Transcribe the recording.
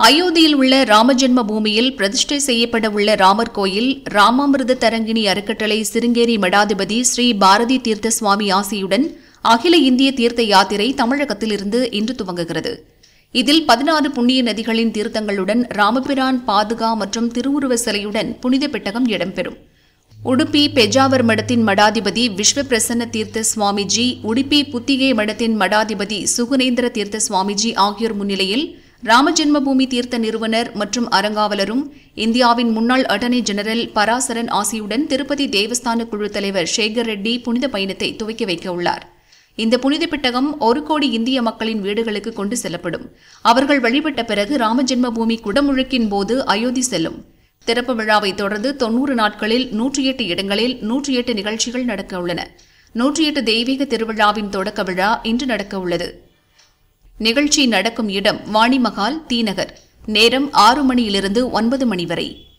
அயோத்தியில் உள்ள ராமஜென்ம பூமியில் பிரதிஷ்டை செய்யப்பட உள்ள ராமர் கோயில் ராமாமிர்த தரங்கிணி அறக்கட்டளை சிருங்கேரி மடாதிபதி ஸ்ரீ பாரதி தீர்த்த சுவாமி ஆசியுடன் அகில இந்திய தீர்த்த யாத்திரை தமிழகத்திலிருந்து இன்று துவங்குகிறது இதில் பதினாறு புண்ணிய நதிகளின் தீர்த்தங்களுடன் ராமபிரான் பாதுகா மற்றும் திருவுருவ சிலையுடன் புனித பெட்டகம் இடம்பெறும் உடுப்பி பெஜாவர் மடத்தின் மடாதிபதி விஸ்வ பிரசன்ன தீர்த்த சுவாமிஜி உடுப்பி புத்திகை மடத்தின் மடாதிபதி சுகுனேந்திர தீர்த்த சுவாமிஜி ஆகியோர் முன்னிலையில் ராமஜென்மபூமி தீர்த்த நிறுவனர் மற்றும் அறங்காவலரும் இந்தியாவின் முன்னாள் அட்டர்னி ஜெனரல் பராசரன் ஆசியுடன் திருப்பதி தேவஸ்தான குழு தலைவர் சேகர் ரெட்டி புனித பயணத்தை துவக்கி வைக்க உள்ளார் இந்த புனித பெட்டகம் ஒரு கோடி இந்திய மக்களின் வீடுகளுக்கு கொண்டு செல்லப்படும் அவர்கள் வழிபட்ட பிறகு ராமஜென்ம பூமி குடமுழுக்கின் போது அயோத்தி செல்லும் திறப்பு விழாவை தொடர்ந்து தொன்னூறு நாட்களில் நூற்றி எட்டு இடங்களில் நூற்றி எட்டு நிகழ்ச்சிகள் நடக்க உள்ளன நூற்றி எட்டு தெய்வீக திருவிழாவின் தொடக்க விழா இன்று நடக்க உள்ளது நிகழ்ச்சி நடக்கும் இடம் வாணிமகால் தீநகர் நேரம் ஆறு மணியிலிருந்து ஒன்பது மணி வரை